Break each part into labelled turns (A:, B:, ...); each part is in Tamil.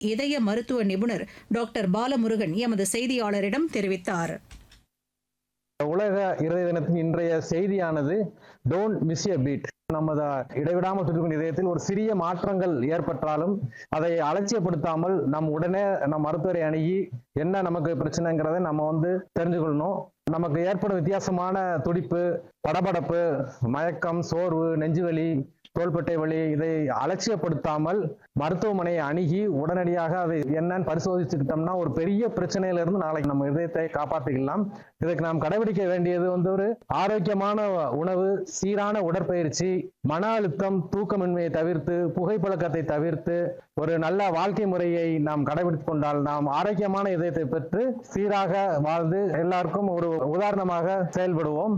A: இதய மருத்துவ நிபுணர் டாக்டர் பாலமுருகன் எமது செய்தியாளரிடம் தெரிவித்தார்
B: உலக இருதய தினத்தின் இன்றைய செய்தியானது டோன்ட் மிஸ் எ பீட் நமது இடைவிடாமல் துடிக்கும் இதயத்தில் ஒரு சிறிய மாற்றங்கள் ஏற்பட்டாலும் அதை அலட்சியப்படுத்தாமல் நம் உடனே நம் மருத்துவரை அணுகி என்ன நமக்கு பிரச்சனைங்கிறத நம்ம வந்து தெரிஞ்சுக்கொள்ளணும் நமக்கு ஏற்படும் வித்தியாசமான துடிப்பு படபடப்பு மயக்கம் சோர்வு நெஞ்சுவலி தோள்பட்டை வலி இதை அலட்சியப்படுத்தாமல் மருத்துவமனையை அணுகி உடனடியாக அதை என்னன்னு பரிசோதிச்சுக்கிட்டோம்னா ஒரு பெரிய பிரச்சனையில இருந்து நாளைக்கு நம்ம இதயத்தை காப்பாற்றிக்கலாம் இதுக்கு நாம் கடைபிடிக்க வேண்டியது வந்து ஒரு ஆரோக்கியமான உணவு சீரான உடற்பயிற்சி மன அழுத்தம் தூக்கமின்மையை தவிர்த்து புகைப்பழக்கத்தை தவிர்த்து ஒரு நல்ல வாழ்க்கை முறையை நாம் கடைபிடித்துக் கொண்டால் நாம் ஆரோக்கியமான இதயத்தை பெற்று சீராக வாழ்ந்து எல்லாருக்கும் ஒரு உதாரணமாக செயல்படுவோம்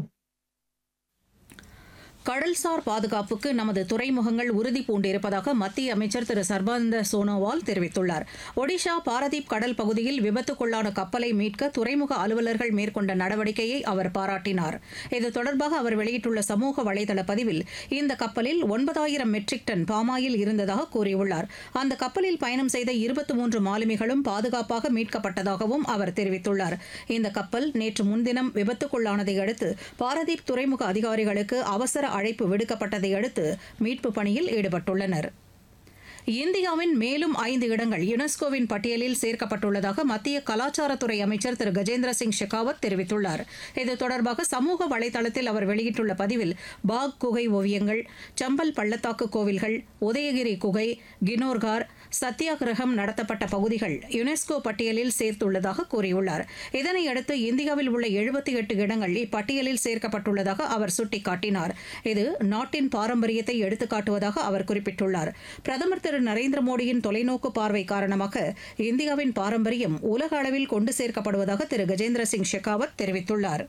A: கடல்சார் பாதுகாப்புக்கு நமது துறைமுகங்கள் உறுதி பூண்டிருப்பதாக மத்திய அமைச்சர் திரு சர்பானந்த சோனோவால் தெரிவித்துள்ளார் ஒடிஷா பாரதீப் கடல் பகுதியில் விபத்துக்குள்ளான கப்பலை மீட்க துறைமுக அலுவலர்கள் மேற்கொண்ட நடவடிக்கையை அவர் பாராட்டினார் இது தொடர்பாக அவர் வெளியிட்டுள்ள சமூக வலைதள பதிவில் இந்த கப்பலில் ஒன்பதாயிரம் மெட்ரிக் டன் பாமாயில் இருந்ததாக கூறியுள்ளார் அந்த கப்பலில் பயணம் செய்த இருபத்தி மூன்று மாலுமிகளும் பாதுகாப்பாக மீட்கப்பட்டதாகவும் அவர் தெரிவித்துள்ளார் இந்த கப்பல் நேற்று முன்தினம் விபத்துக்குள்ளானதை அடுத்து பாரதீப் துறைமுக அதிகாரிகளுக்கு அவசர அழைப்பு விடுக்கப்பட்டதை அடுத்து மீட்பு பணியில் ஈடுபட்டுள்ளனர் இந்தியாவின் மேலும் ஐந்து இடங்கள் யுனெஸ்கோவின் பட்டியலில் சேர்க்கப்பட்டுள்ளதாக மத்திய கலாச்சாரத்துறை அமைச்சர் திரு கஜேந்திர சிங் ஷெகாவத் தெரிவித்துள்ளார் இது தொடர்பாக சமூக வலைதளத்தில் அவர் வெளியிட்டுள்ள பதிவில் பாக் குகை ஓவியங்கள் சம்பல் பள்ளத்தாக்கு கோவில்கள் உதயகிரி குகை கினோர்கார் சத்தியாகிரகம் நடத்தப்பட்ட பகுதிகள் யுனெஸ்கோ பட்டியலில் சேர்த்துள்ளதாக கூறியுள்ளார் இதனையடுத்து இந்தியாவில் உள்ள எழுபத்தி எட்டு இடங்கள் இப்பட்டியலில் சேர்க்கப்பட்டுள்ளதாக அவர் சுட்டிக்காட்டினார் இது நாட்டின் பாரம்பரியத்தை எடுத்துக்காட்டுவதாக அவர் குறிப்பிட்டுள்ளார் பிரதமர் திரு நரேந்திர மோடியின் தொலைநோக்கு பார்வை காரணமாக இந்தியாவின் பாரம்பரியம் உலக அளவில் கொண்டு சேர்க்கப்படுவதாக திரு கஜேந்திர சிங் ஷெகாவத் தெரிவித்துள்ளார்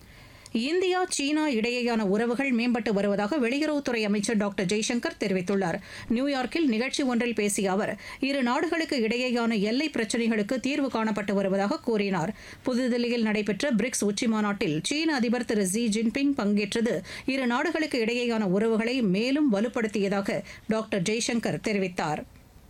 A: இந்தியா சீனா இடையேயான உறவுகள் மேம்பட்டு வருவதாக வெளியுறவுத்துறை அமைச்சர் டாக்டர் ஜெய்சங்கர் தெரிவித்துள்ளார் நியூயார்க்கில் நிகழ்ச்சி ஒன்றில் பேசிய அவர் இரு நாடுகளுக்கு இடையேயான எல்லை பிரச்சினைகளுக்கு தீர்வு காணப்பட்டு வருவதாக கூறினார் புதுதில்லியில் நடைபெற்ற பிரிக்ஸ் உச்சிமாநாட்டில் சீன அதிபர் திரு ஜி ஜின்பிங் பங்கேற்றது இரு நாடுகளுக்கு இடையேயான உறவுகளை மேலும் வலுப்படுத்தியதாக டாக்டர் ஜெய்சங்கர் தெரிவித்தார்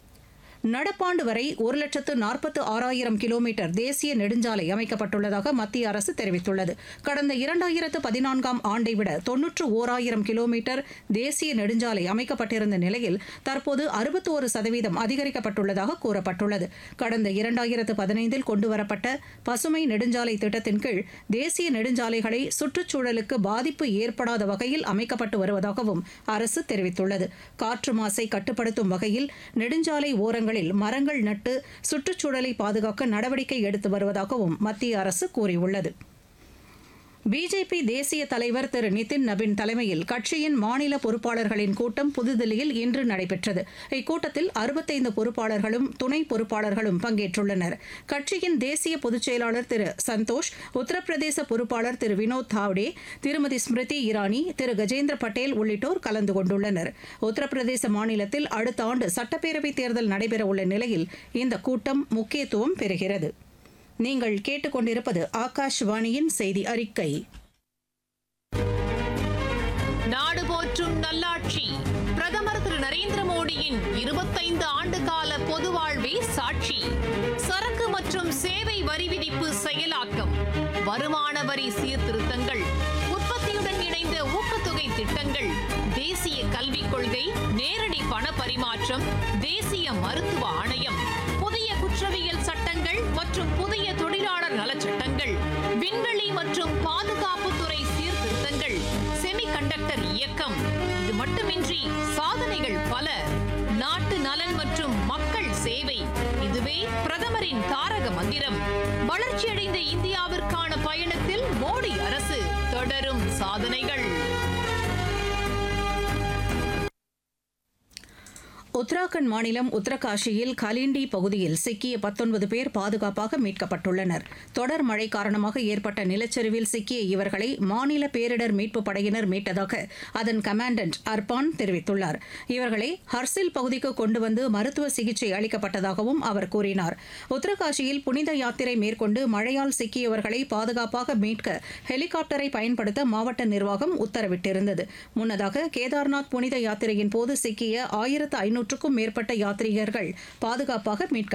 A: நடப்பாண்டு வரை ஒரு லட்சத்து நாற்பத்து ஆறாயிரம் கிலோமீட்டர் தேசிய நெடுஞ்சாலை அமைக்கப்பட்டுள்ளதாக மத்திய அரசு தெரிவித்துள்ளது கடந்த இரண்டாயிரத்து பதினான்காம் ஆண்டை விட தொன்னூற்று ஓராயிரம் கிலோமீட்டர் தேசிய நெடுஞ்சாலை அமைக்கப்பட்டிருந்த நிலையில் தற்போது அறுபத்தி ஒரு சதவீதம் அதிகரிக்கப்பட்டுள்ளதாக கூறப்பட்டுள்ளது கடந்த இரண்டாயிரத்து பதினைந்தில் கொண்டுவரப்பட்ட பசுமை நெடுஞ்சாலை திட்டத்தின் கீழ் தேசிய நெடுஞ்சாலைகளை சுற்றுச்சூழலுக்கு பாதிப்பு ஏற்படாத வகையில் அமைக்கப்பட்டு வருவதாகவும் அரசு தெரிவித்துள்ளது காற்று மாசை கட்டுப்படுத்தும் வகையில் நெடுஞ்சாலை ஓரங்கள் இடங்களில் மரங்கள் நட்டு சுற்றுச்சூழலை பாதுகாக்க நடவடிக்கை எடுத்து வருவதாகவும் மத்திய அரசு கூறியுள்ளது பிஜேபி தேசிய தலைவர் திரு நிதின் நபின் தலைமையில் கட்சியின் மாநில பொறுப்பாளர்களின் கூட்டம் புதுதில்லியில் இன்று நடைபெற்றது இக்கூட்டத்தில் அறுபத்தைந்து பொறுப்பாளர்களும் துணை பொறுப்பாளர்களும் பங்கேற்றுள்ளனர் கட்சியின் தேசிய பொதுச் செயலாளர் திரு சந்தோஷ் உத்தரப்பிரதேச பொறுப்பாளர் திரு வினோத் தாவ்டே திருமதி ஸ்மிருதி இரானி திரு கஜேந்திர பட்டேல் உள்ளிட்டோர் கலந்து கொண்டுள்ளனர் உத்தரப்பிரதேச மாநிலத்தில் அடுத்த ஆண்டு சட்டப்பேரவைத் தேர்தல் நடைபெறவுள்ள நிலையில் இந்த கூட்டம் முக்கியத்துவம் பெறுகிறது நீங்கள் கேட்டுக்கொண்டிருப்பது ஆகாஷ்வாணியின் செய்தி அறிக்கை
C: நாடு போற்றும் நல்லாட்சி பிரதமர் திரு நரேந்திர மோடியின் இருபத்தைந்து ஆண்டு கால பொது வாழ்வே சாட்சி சரக்கு மற்றும் சேவை வரி விதிப்பு செயலாக்கம் வருமான வரி சீர்திருத்தங்கள் உற்பத்தியுடன் இணைந்த ஊக்கத்தொகை திட்டங்கள் தேசிய கல்விக் கொள்கை நேரடி பண பரிமாற்றம் தேசிய மருத்துவ ஆணையம் புதிய குற்றவியல் சட்டங்கள் மற்றும் புதிய தொழிலாளர் நலச்சட்டங்கள் விண்வெளி மற்றும் பாதுகாப்புத்துறை சீர்திருத்தங்கள் செமிகண்டக்டர் இயக்கம் இது மட்டுமின்றி சாதனைகள் பல நாட்டு நலன் மற்றும் மக்கள் சேவை இதுவே பிரதமரின் தாரக மந்திரம் வளர்ச்சியடைந்த இந்தியாவிற்கான பயணத்தில் மோடி அரசு தொடரும் சாதனைகள்
A: உத்தராகண்ட் மாநிலம் உத்தரகாஷியில் கலிண்டி பகுதியில் சிக்கிய பத்தொன்பது பேர் பாதுகாப்பாக மீட்கப்பட்டுள்ளனர் தொடர் மழை காரணமாக ஏற்பட்ட நிலச்சரிவில் சிக்கிய இவர்களை மாநில பேரிடர் மீட்புப் படையினர் மீட்டதாக அதன் கமாண்டன்ட் அர்பான் தெரிவித்துள்ளார் இவர்களை ஹர்சில் பகுதிக்கு கொண்டு வந்து மருத்துவ சிகிச்சை அளிக்கப்பட்டதாகவும் அவர் கூறினார் உத்தரகாஷியில் புனித யாத்திரை மேற்கொண்டு மழையால் சிக்கியவர்களை பாதுகாப்பாக மீட்க ஹெலிகாப்டரை பயன்படுத்த மாவட்ட நிர்வாகம் உத்தரவிட்டிருந்தது முன்னதாக கேதார்நாத் புனித யாத்திரையின் போது சிக்கிய ஆயிரத்து ஐநூற்று நூற்றுக்கும் மேற்பட்ட யாத்ரீகர்கள் பாதுகாப்பாக மீட்கப்பட்டனர்